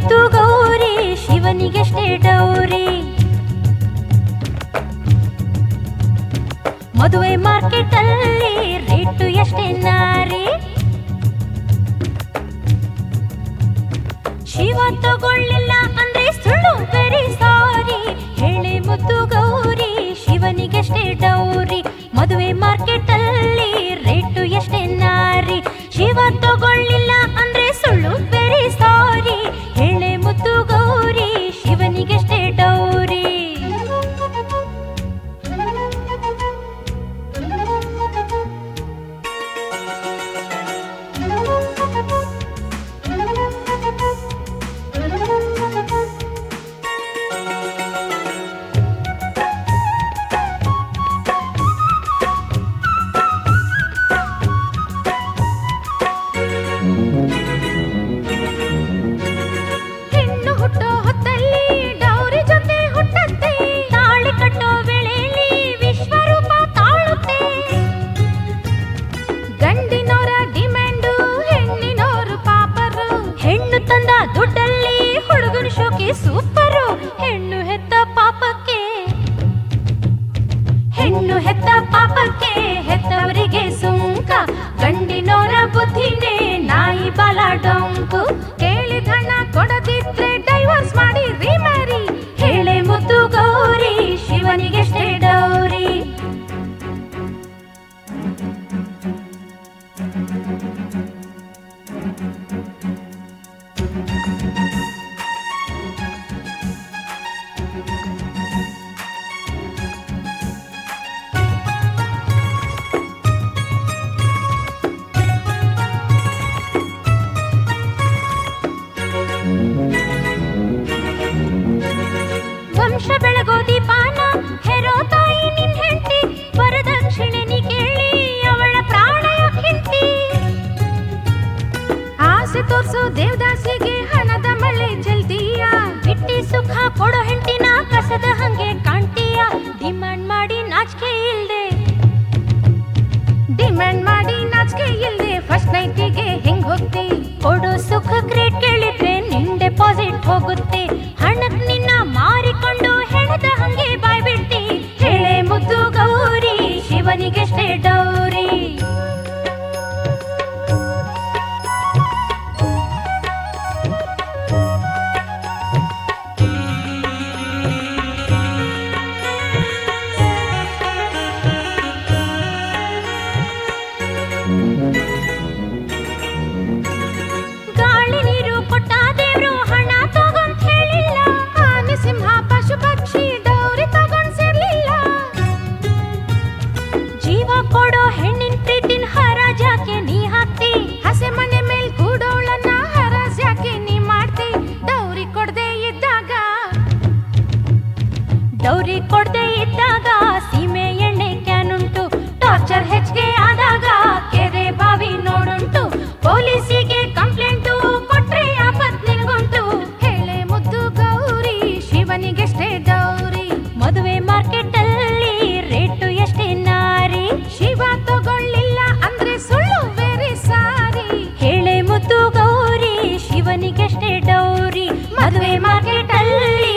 ಮುದ್ದು ಗೌರಿ ಶಿವನಿಗೆಷ್ಟೇ ಡೌರಿ ಮದುವೆ ಮಾರ್ಕೆಟ್ ಅಲ್ಲಿ ರೇಟು ಎಷ್ಟೇ ನಾರಿ ಶಿವ ತಗೊಳ್ಳಿಲ್ಲ ಅಂದ್ರೆ ಸುಳ್ಳು ವೆರಿ ಸಾರಿ ಹೇಳಿ ಮುದ್ದು ಗೌರಿ ಶಿವನಿಗೆಷ್ಟೇ ಡೌರಿ ಮದುವೆ ಮಾರ್ಕೆಟ್ ಅಲ್ಲಿ ರೇಟು ಎಷ್ಟೇ ನಾರಿ ಶಿವ ತಗೊಳ್ಳಿಲ್ಲ ಅಂದ್ರೆ ಸುಳ್ಳು ವೆರಿ ಸಾರಿ ಹೇಳಿ ಮುದ್ದು ಗೌರಿ ಶಿವನಿಗೆಷ್ಟೇ ಡೌರಿ ಹೆಣ್ಣು ಹುಟ್ಟೋ ಹೊತ್ತಲ್ಲಿ ಡೌರಿ ಜೊತೆ ಹುಟ್ಟತ್ತೆ ತಾಳಿ ಕಟ್ಟೋ ವೇಳೆಯಲ್ಲಿ ವಿಶ್ವರೂಪ ತಾಳುತ್ತೆ ಗಂಡಿನವರ ಡಿಮ್ಯಾಂಡು ಹೆಣ್ಣಿನವರು ಪಾಪರು ಹೆಣ್ಣು ತಂದ ದುಡ್ಡಲ್ಲಿ ಹುಡುಗನ ಶೋಕಿ ಸೂಪರು ಹೆಣ್ಣು ಹೆತ್ತ ಪಾಪಕ್ಕೆ ಹೆಣ್ಣು ಹೆತ್ತ ಪಾಪಕ್ಕೆ ಹೆತ್ತವರಿಗೆ ಸುಂಕ ಗಂಡಿನೋರ ಬುದ್ಧಿನೇ ನಾಯಿ ಬಾಲ ಡೊಂಕು ಕೇಳಿದ ಹಣ ಕೊಡದಿದ್ರೆ ಡೈವರ್ಸ್ ಮಾಡಿ ರೀಮ್ಯಾರಿ ಹೇಳೆ ಮುದ್ದು ಗೌರಿ ಶಿವನಿಗೆಷ್ಟೇ ಡೌರಿ ವಂಶ ಬೆಳಗೋ ದೀಪಾನ ಹೆರೋ ತಾಯಿ ನಿನ್ ಹೆಂಡತಿ ವರದಕ್ಷಿಣೆ ನೀ ಕೇಳಿ ಅವಳ ಪ್ರಾಣ ಹಿಂತಿ ಆಸೆ ತೋರ್ಸೋ ದೇವದಾಸಿಗೆ ಹಣದ ಮಳೆ ಜಲ್ದಿಯ ಬಿಟ್ಟಿ ಸುಖ ಕೊಡೋ ಹೆಂಡತಿನ ಕಸದ ಹಂಗೆ ಕಾಣ್ತೀಯ ಡಿಮಾಂಡ್ ಮಾಡಿ ನಾಚಿಕೆ ಇಲ್ದೆ ಡಿಮ್ಯಾಂಡ್ ಮಾಡಿ ನಾಚಿಕೆ ಇಲ್ದೆ ಫಸ್ಟ್ ನೈಟಿಗೆ ಹೆಂಗ್ ಹೋಗ್ತಿ ಕೊಡೋ ಸುಖ ಕ್ರೇಟ್ ಕೇಳಿದ್ರೆ ನಿನ್ ಡೆಪಾಸಿಟ್ ಹೋಗುತ್ತೆ ಹಣಕ್ ನಿನ್ನ ಮಾರಿಕೊಂಡು ಹೆಣದ ಹಂಗೆ ಬಾಯ್ ಬಿಟ್ಟಿ ಹೇಳೆ ಮುದ್ದು ಗೌರಿ ಶಿವನಿಗೆಷ್ಟೇ ಡೌರಿ ಗಾಳಿ ನೀರು ಕೊಟ್ಟ ದೇವ್ರು ಹಣ ತಗೊಂಡ್ ಹೇಳಿಲ್ಲ ಆನೆ ಸಿಂಹ ಪಶು ಪಕ್ಷಿ ಡೌರಿ ತಗೊಂಡ್ ಸೇರ್ಲಿಲ್ಲ ಜೀವ ಕೊಡೋ ಹೆಣ್ಣಿನ ಪ್ರೀತಿನ ಹರಾಜಾಕೆ ನೀ ಹಾಕ್ತಿ ಹಸೆ ಮನೆ ಮೇಲ್ ಕೂಡೋಳನ್ನ ಹರಾಜ್ ಯಾಕೆ ನೀ ಮಾಡ್ತಿ ಡೌರಿ ಕೊಡದೆ ಇದ್ದಾಗ ಡೌರಿ ಕೊಡದೆ ಇದ್ದಾಗ ಸೀಮೆ ಎಣ್ಣೆ ಕ್ಯಾನ್ ಉಂಟು ಟಾರ್ಚರ್ ಹೆಚ್ಚಿಗೆ ಆದಾಗ ಕೆರೆ ಬಾವಿ ನೋಡುಂಟು ಪೊಲೀಸಿಗೆ ಕಂಪ್ಲೇಂಟು ಕೊಟ್ರೆ ಆಪತ್ ನಿನ್ಗುಂಟು ಹೇಳೆ ಮುದ್ದು ಗೌರಿ ಶಿವನಿಗೆಷ್ಟೇ ಡೌರಿ ಮದುವೆ ಮಾರ್ಕೆಟ್ ಅಲ್ಲಿ ರೇಟು ಎಷ್ಟೇ ನಾರಿ ಶಿವ ತಗೊಳ್ಳಿಲ್ಲ ಅಂದ್ರೆ ಸುಳ್ಳು ವೆರಿ ಸಾರಿ ಹೇಳೆ ಮುದ್ದು ಗೌರಿ ಶಿವನಿಗೆಷ್ಟೇ ಡೌರಿ ಮದುವೆ ಮಾರ್ಕೆಟ್ ಅಲ್ಲಿ